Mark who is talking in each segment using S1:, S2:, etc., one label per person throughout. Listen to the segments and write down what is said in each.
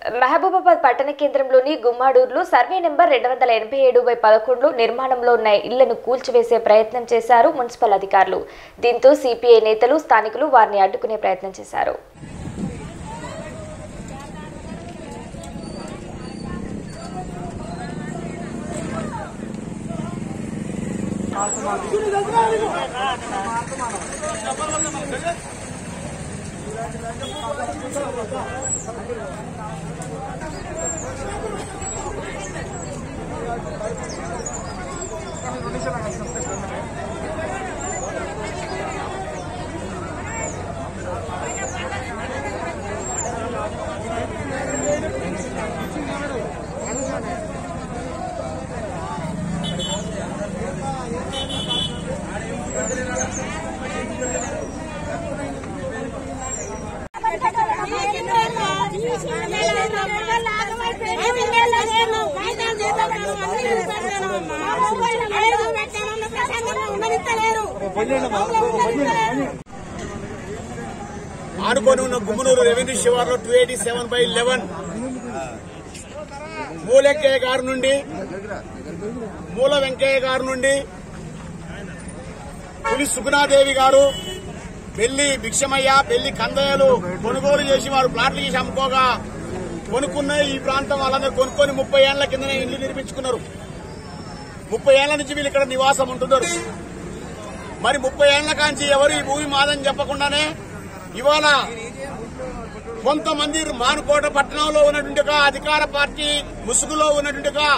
S1: మహబూబాబాద్ పట్టణ కేంద్రంలోని గుమ్మాడూరులో survey number రెండు వందల ఎనభై ఏడు బై పదకొండు నిర్మాణంలో ఉన్న ఇళ్లను కూల్చివేసే ప్రయత్నం చేశారు మున్సిపల్ అధికారులు దీంతో సిపిఐ నేతలు స్థానికులు వారిని అడ్డుకునే ప్రయత్నం చేశారు
S2: ఆనుకొని ఉన్న గుమ్మనూరు రెవెన్యూ శివార్లో two eighty seven by eleven Mulenkayya గారి నుండి మూల వెంకయ్య గారి నుండి పులి సుగుణాదేవి గారు పెళ్లి భిక్షమయ్య పెళ్లి కందయ్యలు కొనుగోలు చేసి వారు ప్లాట్లు చేసి అమ్ముకోగా కొనుక్కున్న ఈ ప్రాంతం వాళ్ళందరూ కొనుక్కొని ముప్పై ఏళ్ల కిందనే ఇల్లు నిర్మించుకున్నారు ముప్పై ఏళ్ల నుంచి వీళ్ళు ఇక్కడ నివాసం ఉంటున్నారు మరి ముప్పై ఏళ్ల కాంచి ఎవరు ఈ భూమి మాదని చెప్పకుండానే ఇవాళ కొంతమంది మానుకోట పట్టణంలో ఉన్నటువంటి ఒక అధికార పార్టీ ముసుగులో ఉన్నటువంటి ఒక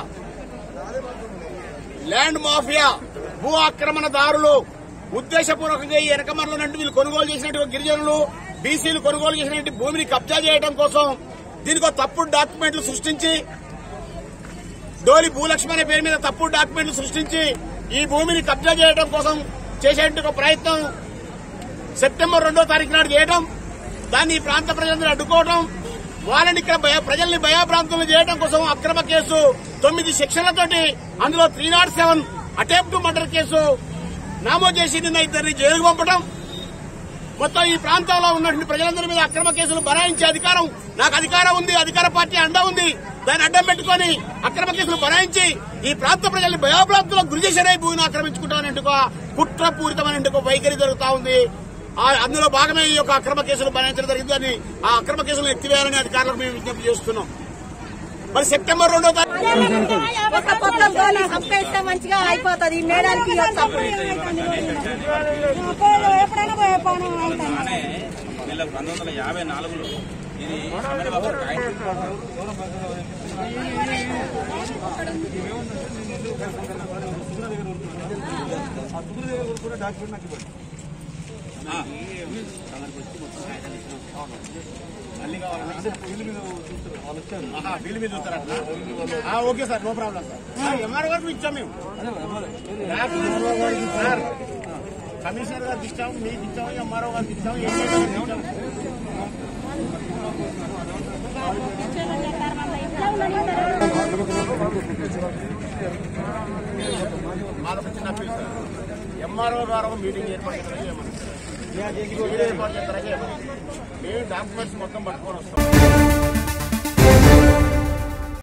S2: ల్యాండ్ మాఫియా భూ ఆక్రమణదారులు ఉద్దేశపూర్వకంగా ఈ వెనకమరలో నుండి వీళ్ళు కొనుగోలు చేసినట్టు గిరిజనులు బీసీలు కొనుగోలు చేసినట్టు భూమిని కబ్జా చేయడం కోసం దీనికి ఒక తప్పుడు డాక్యుమెంట్లు సృష్టించి డోలి భూలక్ష్మి అనే పేరు మీద తప్పుడు డాక్యుమెంట్లు సృష్టించి ఈ భూమిని కబ్జా చేయడం కోసం చేసేటువంటి ఒక ప్రయత్నం సెప్టెంబర్ రెండో తారీఖు నాడు చేయడం దాన్ని ఈ ప్రాంత ప్రజలందరూ అడ్డుకోవడం వాళ్ళని ఇక్కడ భయ ప్రజల్ని భయాప్రాంతంలో చేయడం కోసం అక్రమ కేసు తొమ్మిది సెక్షన్లతోటి అందులో three not seven attempt murder case నమోదు చేసి నిన్న ఇద్దరిని జైలుకు పంపడం మొత్తం ఈ ప్రాంతంలో ఉన్నటువంటి ప్రజలందరి మీద అక్రమ కేసులు బనాయించే అధికారం నాకు అధికారం ఉంది అధికార పార్టీ అండ ఉంది దాన్ని అడ్డం పెట్టుకొని అక్రమ కేసులు బనాయించి ఈ ప్రాంత ప్రజల్ని భయోప్రాంతంలో గురి చేసిన భూమిని ఆక్రమించుకుంటామని ఒక కుట్రపూరితమైన ఒక వైఖరి జరుగుతా ఉంది ఆ- అందులో భాగమే ఈ యొక్క అక్రమ కేసులు బనాయించడం జరిగిందని ఆ అక్రమ కేసులను ఎత్తివేయాలని అధికారులకు మేము విజ్ఞప్తి చేస్తున్నాం మరి సెప్టెంబర్ రెండో తారీఖు
S3: ఒక పొత్తం గోళీ సంపేస్తే మంచిగా అయిపోతుంది ఈ మేడానికి ఇవ్వచ్చు అప్పుడు.
S4: ఎప్పుడైనా పోయే పని అవుతాను
S5: వీళ్ళ పంతొమ్మిది వందల యాభై నాలుగులో ఇది అమీనాబాద్ కాయింది. ఆ.
S2: ఆహా, బిల్లు మీద చూస్తారా అట్లా? ఆ, okay sir no problem sir MR గారికి ఇచ్చాం మేము నాకు సార్ కమిషనర్ గారికి ఇచ్చాము మీకు ఇచ్చాము ఎంఆర్ఓ గారికి ఇచ్చాము ఏం ఇచ్చాము మాకు చిన్న అప్పీల్ సార్ ఎంఆర్ఓ గారు మీటింగ్ ఏర్పాటు చేస్తారా చేయమని ఏర్పాటు చేస్తారా చేయమని మేము డాక్యుమెంట్స్ మొత్తం పట్టుకొని వస్తాం